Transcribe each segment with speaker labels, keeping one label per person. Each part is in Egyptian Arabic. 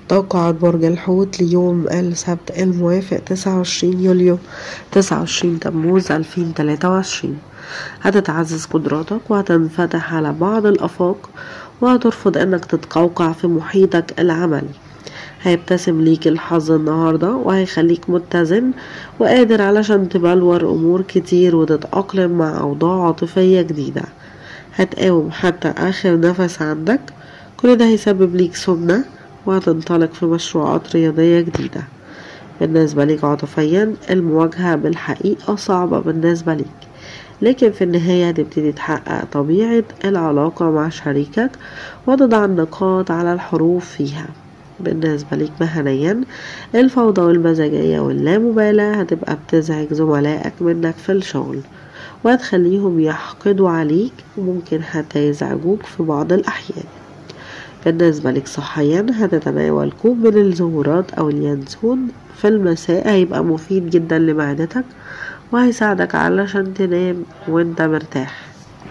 Speaker 1: توقعات برج الحوت ليوم السبت الموافق 29 يوليو 29 تموز 2023 هتتعزز قدراتك وهتنفتح على بعض الآفاق وهترفض انك تتقوقع في محيطك العملي هيبتسم ليك الحظ النهاردة وهيخليك متزن وقادر علشان تبلور أمور كتير وتتأقلم مع أوضاع عاطفية جديدة هتقاوم حتى آخر نفس عندك كل ده هيسبب ليك سمنة وهتنطلق في مشروعات رياضية جديدة بالنسبة ليك عاطفيا المواجهة بالحقيقة صعبة بالنسبة ليك لكن في النهاية هتبتدي تحقق طبيعة العلاقة مع شريكك وتضع النقاط على الحروف فيها بالنسبة ليك مهنيا الفوضى والمزاجية واللامبالاة هتبقى بتزعج زملائك منك في الشغل وهتخليهم يحقدوا عليك وممكن حتى يزعجوك في بعض الأحيان بالنسبة لك صحيا هتتناول كوب من الزهورات أو اليانسون في المساء هيبقى مفيد جدا لمعدتك وهيساعدك علشان تنام وانت مرتاح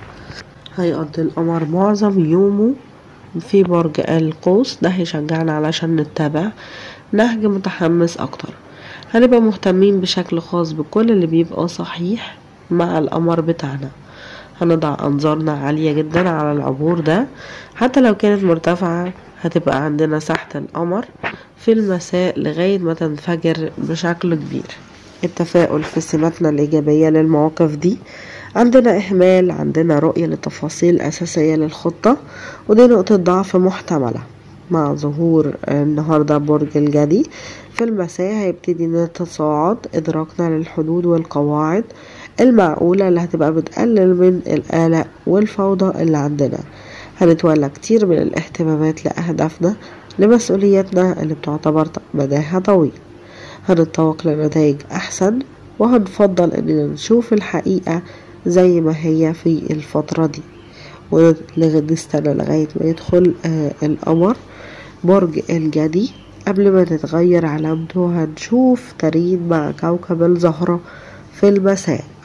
Speaker 1: هيقضي القمر معظم يومه في برج القوس ده هيشجعنا علشان نتبع نهج متحمس اكتر هنبقى مهتمين بشكل خاص بكل اللي بيبقى صحيح مع القمر بتاعنا هنضع أنظارنا عالية جدا على العبور ده حتى لو كانت مرتفعة هتبقى عندنا ساحة القمر في المساء لغاية ما تنفجر بشكل كبير التفاؤل في سماتنا الإيجابية للمواقف دي عندنا إهمال عندنا رؤية لتفاصيل أساسية للخطة ودي نقطة ضعف محتملة مع ظهور النهاردة برج الجدي في المساء هيبتدي نتصاعد إدراكنا للحدود والقواعد المعقولة اللي هتبقى بتقلل من القلق والفوضى اللي عندنا هنتولى كتير من الاهتمامات لأهدافنا لمسؤولياتنا اللي بتعتبر مداها طويل هنتطوق لنتائج أحسن وهنفضل إننا نشوف الحقيقة زي ما هي في الفترة دي ونستنى لغاية ما يدخل آه القمر برج الجدي قبل ما تتغير علامته هنشوف ترين مع كوكب الزهرة في المساء